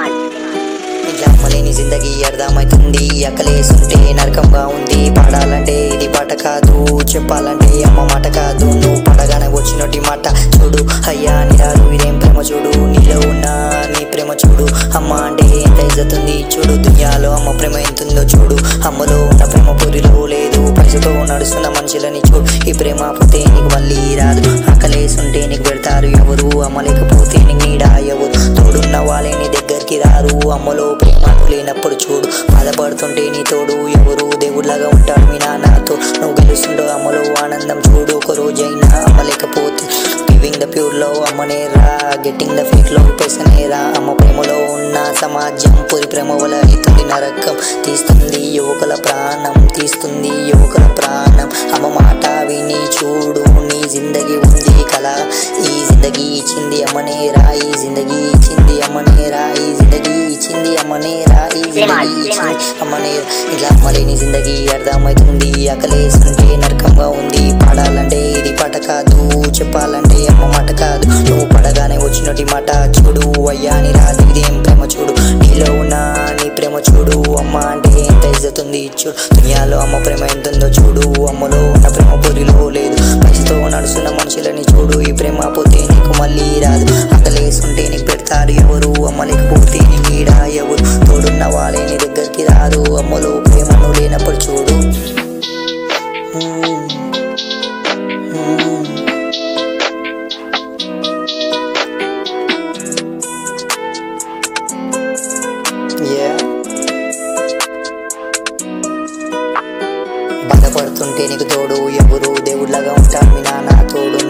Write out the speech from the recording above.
నమ్మలేని జిందగీ అర్థమవుతుంది అక్కలేసుంటే నరకంగా ఉంది పాడాలంటే ఇది పాట కాదు చెప్పాలంటే అమ్మ మాట కాదు నువ్వు పడగానే వచ్చినట్టు మాట చూడు అయ్యా నిరాలు ఇదేం ప్రేమ చూడు నీలో ఉన్న నీ ప్రేమ చూడు అమ్మ అంటే ఎంత ఇజ్జతుంది చూడు దునియాలో అమ్మ ప్రేమ ఎంతుందో చూడు అమ్మలో ఉన్న ప్రేమ పురిలో లేదు పైసతో నడుస్తున్న మనుషులని చూడు ఈ ప్రేమ పోతే నీకు మళ్ళీ రాదు ఆకలేసుంటే నీకు పెడతారు ఎవరు అమ్మ లేకపోతే నీకు నీడా ఎవరు తోడున్న వాళ్ళే నీ దగ్గరికి రారు అమ్మలో ప్రేమ లేనప్పుడు చూడు బాధపడుతుంటే నీ తోడు ఎవరు దేవుడిలాగా ఉంటాడు మీ నాన్నతో నువ్వు గెలుస్తుండవు అమ్మలో ఆనందం చూడు ఒక రోజైనా అమ్మ లేకపోతే గివింగ్ ద ప్యూర్ లో అమ్మనే రా గెట్టింగ్ ద ఫేక్ లో పైసనే రా అమ్మ ప్రేమలో ఉన్న సమాజం పూరి ప్రేమ వల్ల అవుతుంది నరకం తీస్తుంది యువకుల ప్రాణం తీస్తుంది యువకుల ప్రాణం అమ్మ మాట విని చూడు నీ జిందగీ ఉంది కళ ఈ జిందగీ ఇచ్చింది అమ్మనే రా ఈ జిందగీ ఇచ్చింది అమ్మనే రా ఈ జిందగీ ఇచ్చింది అమ్మనే రా ఈ జిందగీ ఇచ్చింది అమ్మనే రా. ఇలా అమ్మలేని జిందగీ అర్థమవుతుంది అకలేసుంటే నరకంగా ఉంది పాడాలంటే ఇది పాట కాదు చెప్పాలంటే అమ్మ మాట కాదు నువ్వు పడగానే వచ్చినటి మాట చూడు అయ్యా నీ రాదు ఇదేం ప్రేమ చూడు నీలో ఉన్న నీ ప్రేమ చూడు అమ్మ అంటే ఎంత ఇజ్జతుంది చూడు దునియాలో అమ్మ ప్రేమ ఎంతుందో చూడు అమ్మలో ఉన్న ప్రేమ పొరిలో లేదు పైసతో నడుస్తున్న మనుషులని చూడు ఈ ప్రేమ పోతే నీకు మళ్ళీ రాదు అక్కలేసుంటే నీకు పెడతారు ఎవరు అమ్మ లేకపోతే నీ నీడ ఎవరు తోడున్న వాళ్ళే నీ దగ్గరికి రారు అమ్మలో ప్రేమను లేనప్పుడు చూడు మ్మ్. మ్మ్. Yeah. బాధపడుతుంటే నీకు తోడు ఎవరు దేవుడిలాగా ఉంటాడు మీ నాన్న తోడు